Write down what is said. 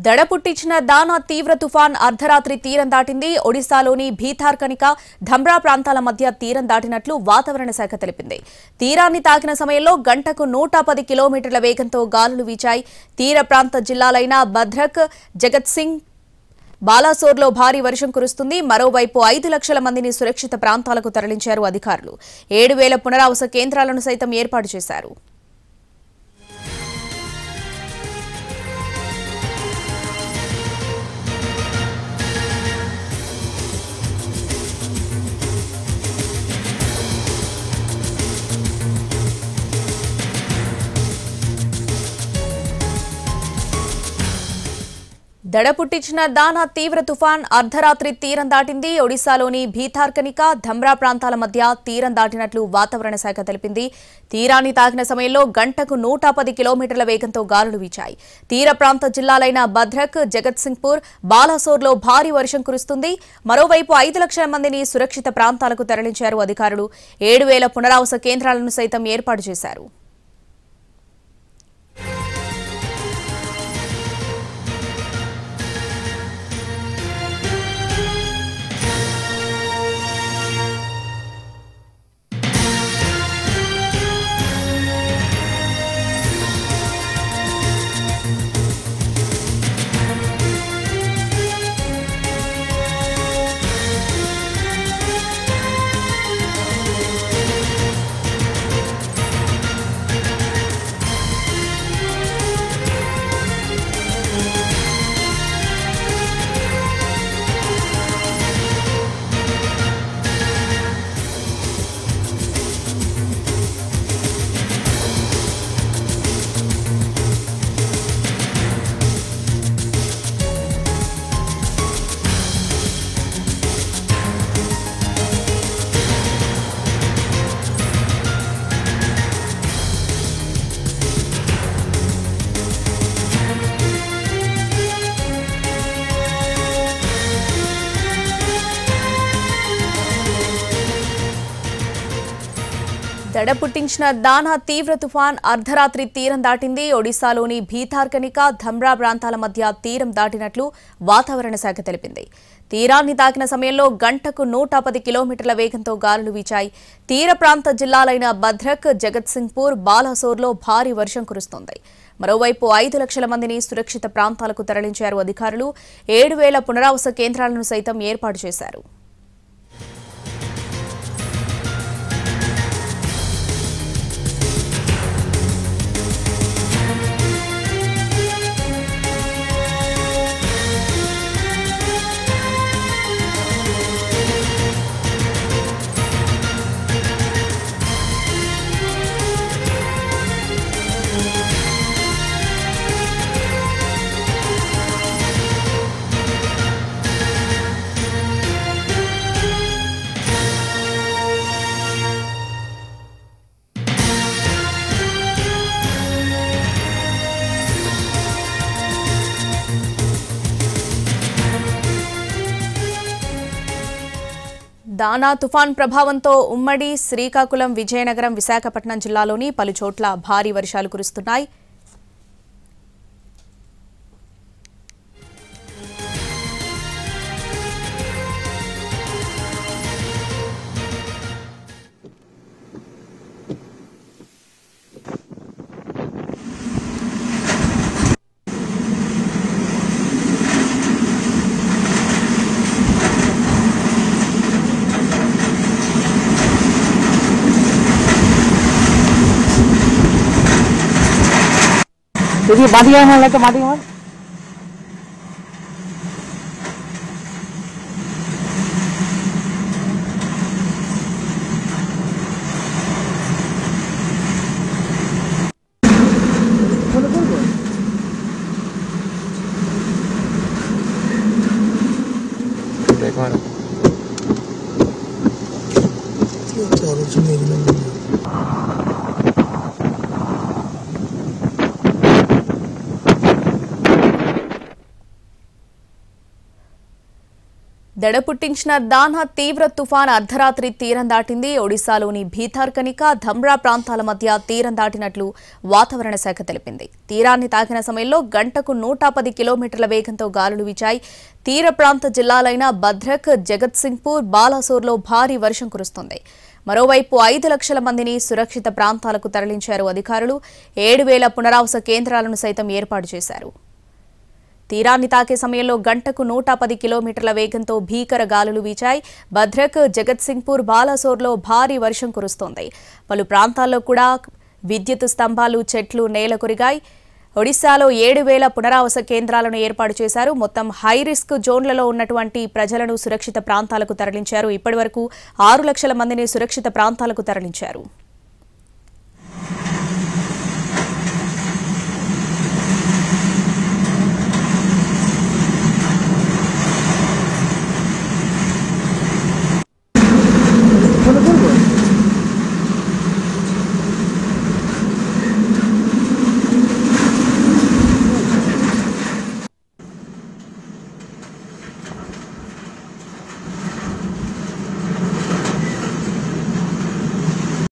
దడ పుట్టించిన దానా తీవ్ర తుఫాన్ అర్ధరాత్రి తీరం దాటింది ఒడిశాలోని భీతార్కనిక ధమ్రా ప్రాంతాల మధ్య తీరం దాటినట్లు వాతావరణ శాఖ తెలిపింది తీరాన్ని తాకిన సమయంలో గంటకు నూట పది కిలోమీటర్ల వేగంతో గాలులు వీచాయి తీర ప్రాంత జిల్లాలైన భద్రక్ జగత్ సింగ్ బాలాసోర్లో భారీ వర్షం కురుస్తుంది మరోవైపు ఐదు లక్షల మందిని సురక్షిత ప్రాంతాలకు తరలించారు అధికారులు ఏడు వేల పునరావాస కేంద్రాలను సైతం ఏర్పాటు చేశారు దడ పుట్టించిన దానా తీవ్ర తుఫాన్ అర్ధరాత్రి తీరం దాటింది ఒడిశాలోని భీతార్కనిక ధమ్రా ప్రాంతాల మధ్య తీరం దాటినట్లు వాతావరణ శాఖ తెలిపింది తీరాన్ని తాకిన సమయంలో గంటకు నూట పది కిలోమీటర్ల వేగంతో గాలులు వీచాయి తీర ప్రాంత జిల్లాలైన భద్రక్ జగత్సింగ్పూర్ బాలాసోర్లో భారీ వర్షం కురుస్తుంది మరోవైపు ఐదు లక్షల మందిని సురక్షిత ప్రాంతాలకు తరలించారు అధికారులు ఏడు వేల పునరావాస కేంద్రాలను సైతం ఏర్పాటు చేశారు దడ పుట్టించిన దానా తీవ్ర తుఫాన్ అర్ధరాత్రి తీరం దాటింది ఒడిశాలోని భీతార్కనిక ధమ్రా ప్రాంతాల మధ్య తీరం దాటినట్లు వాతావరణ శాఖ తెలిపింది తీరాన్ని తాకిన సమయంలో గంటకు నూట పది కిలోమీటర్ల వేగంతో గాలులు వీచాయి తీర ప్రాంత జిల్లాలైన భద్రక్ జగత్సింగ్పూర్ బాలాసోర్లో భారీ వర్షం కురుస్తోంది మరోవైపు ఐదు లక్షల మందిని సురక్షిత ప్రాంతాలకు తరలించారు అధికారులు ఏడు వేల పునరావాస కేంద్రాలను సైతం ఏర్పాటు చేశారు దానా తుఫాన్ ప్రభావంతో ఉమ్మడి శ్రీకాకుళం విజయనగరం విశాఖపట్నం జిల్లాలోని పలు చోట్ల భారీ వర్షాలు కురుస్తున్నాయి देखिए माटी का माल तो माटी का माल देखो ना चारों से मेरी नंबर దడ పుట్టించిన దానా తీవ్ర తుఫాన్ అర్ధరాత్రి తీరం దాటింది ఒడిశాలోని భీతార్కనిక ధమ్రా ప్రాంతాల మధ్య తీరం దాటినట్లు వాతావరణ శాఖ తెలిపింది తీరాన్ని తాకిన సమయంలో గంటకు నూట పది కిలోమీటర్ల వేగంతో గాలులు వీచాయి తీర ప్రాంత జిల్లాలైన భద్రక్ జగత్సింగ్పూర్ బాలాసోర్లో భారీ వర్షం కురుస్తుంది మరోవైపు ఐదు లక్షల మందిని సురక్షిత ప్రాంతాలకు తరలించారు అధికారులు ఏడు వేల పునరావాస కేంద్రాలను సైతం ఏర్పాటు చేశారు తీరాన్ని తాకే సమయంలో గంటకు నూట పది కిలోమీటర్ల వేగంతో భీకర గాలులు వీచాయి భద్రక్ జగత్సింగ్పూర్ బాలాసోర్లో భారీ వర్షం కురుస్తోంది పలు ప్రాంతాల్లో కూడా విద్యుత్ స్తంభాలు చెట్లు నేల కొరిగాయి ఒడిశాలో ఏడు వేల పునరావాస కేంద్రాలను ఏర్పాటు చేశారు మొత్తం హై రిస్క్ జోన్లలో ఉన్నటువంటి ప్రజలను సురక్షిత ప్రాంతాలకు తరలించారు ఇప్పటివరకు ఆరు లక్షల మందిని సురక్షిత ప్రాంతాలకు తరలించారు